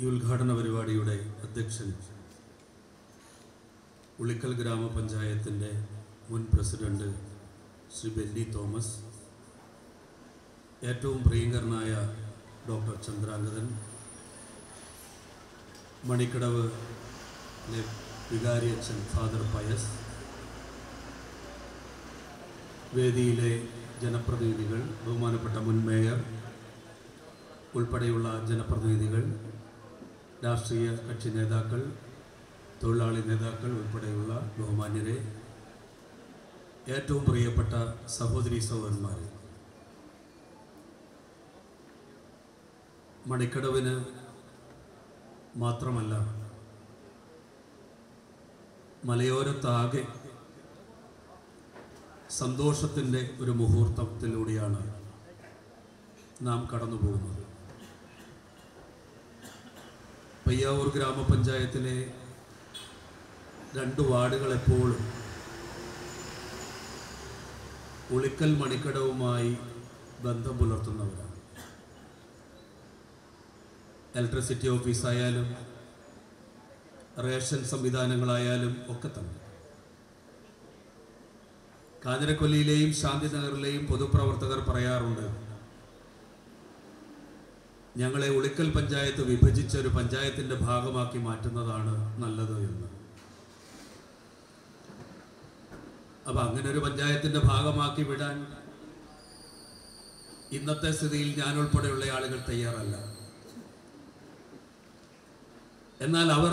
ഈ ഉദ്ഘാടന പരിപാടിയുടെ അധ്യക്ഷൻ ഉളിക്കൽ ഗ്രാമപഞ്ചായത്തിൻ്റെ മുൻ പ്രസിഡന്റ് ശ്രീ ബെന്നി തോമസ് ഏറ്റവും പ്രിയങ്കരനായ ഡോക്ടർ ചന്ദ്രാംഗതൻ മണിക്കടവ് വികാരി അച്ഛൻ ഫാദർ പയസ് വേദിയിലെ ജനപ്രതിനിധികൾ ബഹുമാനപ്പെട്ട മുൻ മേയർ ഉൾപ്പെടെയുള്ള ജനപ്രതിനിധികൾ രാഷ്ട്രീയ കക്ഷി നേതാക്കൾ തൊഴിലാളി നേതാക്കൾ ഉൾപ്പെടെയുള്ള ബഹുമാന്യരെ ഏറ്റവും പ്രിയപ്പെട്ട സഹോദരി സഹോദരന്മാർ മണിക്കടവിന് മാത്രമല്ല മലയോരത്താകെ സന്തോഷത്തിൻ്റെ ഒരു മുഹൂർത്തത്തിലൂടെയാണ് നാം കടന്നു പോകുന്നത് പയ്യാവൂർ ഗ്രാമപഞ്ചായത്തിലെ രണ്ട് വാർഡുകൾ എപ്പോഴും ഉളിക്കൽ മണിക്കടവുമായി ബന്ധം പുലർത്തുന്നവരാണ് ഇലക്ട്രിസിറ്റി ഓഫീസായാലും റേഷൻ സംവിധാനങ്ങളായാലും ഒക്കെ തന്നെ കാഞ്ഞിരക്കൊല്ലിയിലെയും ശാന്തിനഗറിലെയും പൊതുപ്രവർത്തകർ പറയാറുണ്ട് ഞങ്ങളെ ഉളിക്കൽ പഞ്ചായത്ത് വിഭജിച്ച ഒരു പഞ്ചായത്തിന്റെ ഭാഗമാക്കി മാറ്റുന്നതാണ് നല്ലത് എന്ന് അപ്പൊ അങ്ങനെ ഒരു പഞ്ചായത്തിന്റെ ഭാഗമാക്കി വിടാൻ ഇന്നത്തെ സ്ഥിതിയിൽ ഞാൻ ഉൾപ്പെടെയുള്ള ആളുകൾ തയ്യാറല്ല എന്നാൽ അവർ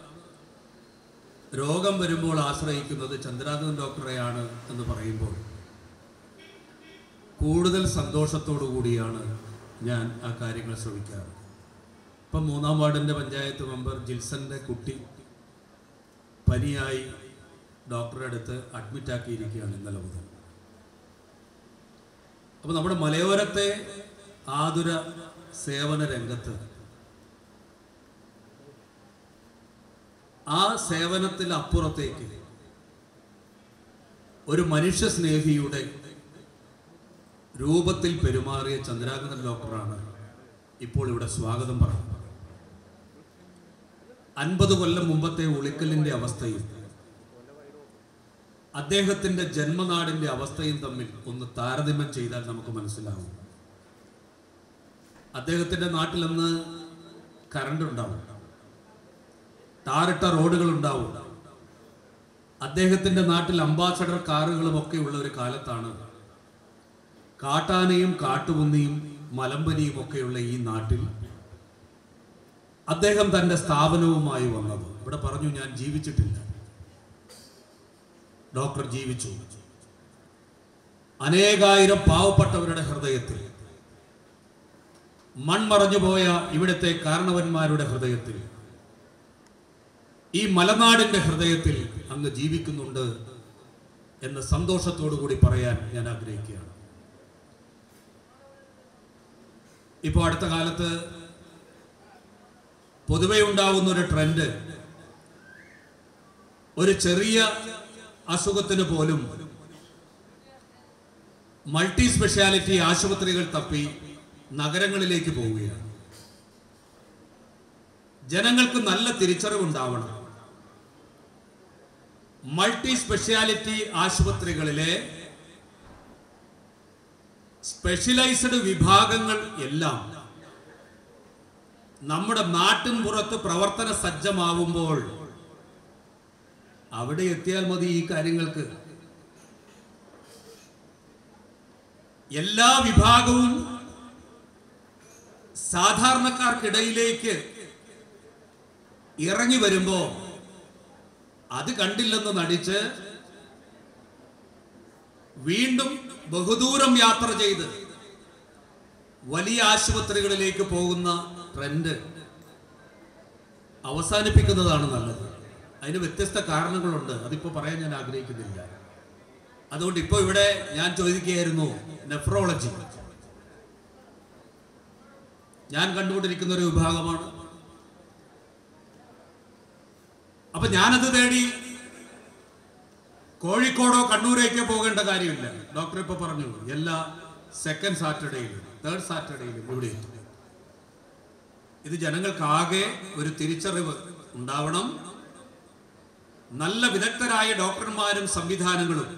രോഗം വരുമ്പോൾ ആശ്രയിക്കുന്നത് ചന്ദ്രാനന്ദൻ ഡോക്ടറെയാണ് എന്ന് പറയുമ്പോൾ കൂടുതൽ സന്തോഷത്തോടു കൂടിയാണ് ഞാൻ ആ കാര്യങ്ങൾ ശ്രമിക്കാറ് ഇപ്പം മൂന്നാം വാർഡിൻ്റെ പഞ്ചായത്ത് മെമ്പർ ജിൽസന്റെ കുട്ടി പനിയായി ഡോക്ടറെ അടുത്ത് അഡ്മിറ്റ് ആക്കിയിരിക്കുകയാണ് ഇന്നലെ മുതൽ അപ്പോൾ നമ്മുടെ മലയോരത്തെ ആതുര സേവന രംഗത്ത് ആ സേവനത്തിൽ അപ്പുറത്തേക്ക് ഒരു മനുഷ്യ സ്നേഹിയുടെ രൂപത്തിൽ പെരുമാറിയ ചന്ദ്രാനന്ദൻ ഡോക്ടറാണ് ഇപ്പോൾ ഇവിടെ സ്വാഗതം പറയുന്നത് അൻപത് കൊല്ലം മുമ്പത്തെ ഉളിക്കലിന്റെ അവസ്ഥയും അദ്ദേഹത്തിന്റെ ജന്മനാടിന്റെ അവസ്ഥയും തമ്മിൽ ഒന്ന് താരതമ്യം ചെയ്താൽ നമുക്ക് മനസ്സിലാവും അദ്ദേഹത്തിന്റെ നാട്ടിൽ അന്ന് കറണ്ട് ഉണ്ടാവും ടാറിട്ട റോഡുകൾ ഉണ്ടാവും അദ്ദേഹത്തിന്റെ നാട്ടിൽ അംബാസഡർ കാറുകളും ഒക്കെ ഉള്ള ഒരു കാലത്താണ് കാട്ടാനയും കാട്ടുപന്നിയും മലമ്പനിയും ഒക്കെയുള്ള ഈ നാട്ടിൽ അദ്ദേഹം തന്റെ സ്ഥാപനവുമായി വന്നത് ഇവിടെ പറഞ്ഞു ഞാൻ ജീവിച്ചിട്ടില്ല ഡോക്ടർ ജീവിച്ചു അനേകായിരം പാവപ്പെട്ടവരുടെ ഹൃദയത്തിൽ മൺമറഞ്ഞു പോയ ഇവിടുത്തെ കാരണവന്മാരുടെ ഹൃദയത്തിൽ ഈ മലനാടിന്റെ ഹൃദയത്തിൽ അങ്ങ് ജീവിക്കുന്നുണ്ട് എന്ന സന്തോഷത്തോടു കൂടി പറയാൻ ഞാൻ ആഗ്രഹിക്കുകയാണ് ഇപ്പോൾ അടുത്ത കാലത്ത് പൊതുവെ ഉണ്ടാവുന്ന ഒരു ട്രെൻഡ് ഒരു ചെറിയ അസുഖത്തിന് പോലും മൾട്ടി സ്പെഷ്യാലിറ്റി ആശുപത്രികൾ തപ്പി നഗരങ്ങളിലേക്ക് പോവുകയാണ് ജനങ്ങൾക്ക് നല്ല തിരിച്ചറിവുണ്ടാവണം മൾട്ടി സ്പെഷ്യാലിറ്റി ആശുപത്രികളിലെ സ്പെഷ്യലൈസ്ഡ് വിഭാഗങ്ങൾ എല്ലാം നമ്മുടെ നാട്ടിൻ പുറത്ത് പ്രവർത്തന സജ്ജമാവുമ്പോൾ അവിടെ എത്തിയാൽ മതി ഈ കാര്യങ്ങൾക്ക് എല്ലാ വിഭാഗവും സാധാരണക്കാർക്കിടയിലേക്ക് ഇറങ്ങി വരുമ്പോ അത് കണ്ടില്ലെന്ന് നടിച്ച് വീണ്ടും ബഹുദൂരം യാത്ര ചെയ്ത് വലിയ ആശുപത്രികളിലേക്ക് പോകുന്ന ട്രെൻഡ് അവസാനിപ്പിക്കുന്നതാണ് നല്ലത് അതിന് വ്യത്യസ്ത കാരണങ്ങളുണ്ട് അതിപ്പോ പറയാൻ ഞാൻ ആഗ്രഹിക്കുന്നില്ല അതുകൊണ്ട് ഇപ്പോൾ ഇവിടെ ഞാൻ ചോദിക്കുകയായിരുന്നു നെഫ്രോളജി ഞാൻ കണ്ടുകൊണ്ടിരിക്കുന്ന ഒരു വിഭാഗമാണ് അപ്പൊ ഞാനത് തേടി കോഴിക്കോടോ കണ്ണൂരേക്കോ പോകേണ്ട കാര്യമില്ല ഡോക്ടർ ഇപ്പൊ പറഞ്ഞു എല്ലാ സെക്കൻഡ് സാറ്റർഡേയിലും തേർഡ് സാറ്റർഡേയിലും ഇവിടെ എത്തും ഇത് ജനങ്ങൾക്കാകെ ഒരു തിരിച്ചറിവ് ഉണ്ടാവണം നല്ല വിദഗ്ധരായ ഡോക്ടർമാരും സംവിധാനങ്ങളും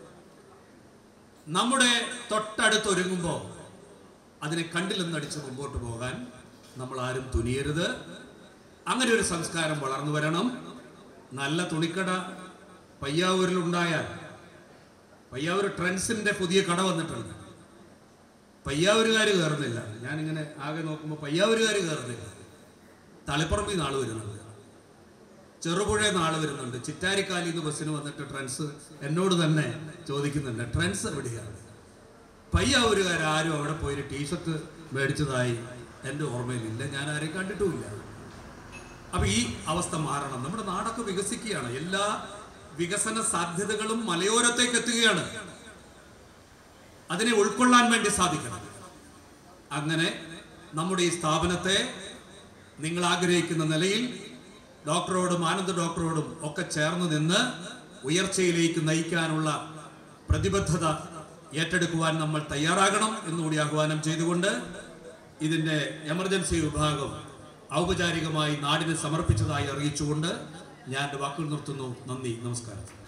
നമ്മുടെ തൊട്ടടുത്തൊരുങ്ങുമ്പോൾ അതിനെ കണ്ടില്ലെന്നടിച്ച് മുമ്പോട്ട് പോകാൻ നമ്മൾ ആരും തുനിയരുത് അങ്ങനെ ഒരു സംസ്കാരം വളർന്നു വരണം നല്ല തുണിക്കട പയ്യാവൂരിലുണ്ടായാൽ പയ്യാവൂർ ട്രെൻഡ്സിന്റെ പുതിയ കട വന്നിട്ടുണ്ട് പയ്യാവൂരുകാർ കയറുന്നില്ല ഞാനിങ്ങനെ ആകെ നോക്കുമ്പോൾ പയ്യാവൂരുകാർ കയറുന്നില്ല തളിപ്പറമ്പിൽ നാൾ വരുന്നുണ്ട് ചെറുപുഴ നാൾ വരുന്നുണ്ട് ചിറ്റാരിക്കാലിൽ നിന്ന് ബസ്സിന് വന്നിട്ട് ട്രെൻഡ്സ് എന്നോട് തന്നെ ചോദിക്കുന്നുണ്ട് ട്രെൻഡ്സ് എവിടെയാണ് പയ്യാവൂരുകാരും അവിടെ പോയി ടീഷർട്ട് മേടിച്ചതായി എൻ്റെ ഓർമ്മയിലില്ല ഞാൻ ആരെയും കണ്ടിട്ടുമില്ല അപ്പൊ ഈ അവസ്ഥ മാറണം നമ്മുടെ നാടൊക്കെ വികസിക്കുകയാണ് എല്ലാ വികസന സാധ്യതകളും മലയോരത്തേക്ക് എത്തുകയാണ് അതിനെ ഉൾക്കൊള്ളാൻ വേണ്ടി സാധിക്കണം അങ്ങനെ നമ്മുടെ ഈ സ്ഥാപനത്തെ നിങ്ങൾ ആഗ്രഹിക്കുന്ന നിലയിൽ ഡോക്ടറോടും ആനന്ദ് ഡോക്ടറോടും ഒക്കെ ചേർന്ന് നിന്ന് ഉയർച്ചയിലേക്ക് നയിക്കാനുള്ള പ്രതിബദ്ധത ഏറ്റെടുക്കുവാൻ നമ്മൾ തയ്യാറാകണം എന്നുകൂടി ആഹ്വാനം ചെയ്തുകൊണ്ട് ഇതിന്റെ എമർജൻസി വിഭാഗം ഔപചാരികമായി നാടിന് സമർപ്പിച്ചതായി അറിയിച്ചുകൊണ്ട് ഞാൻ എൻ്റെ വാക്കുകൾ നിർത്തുന്നു നന്ദി നമസ്കാരം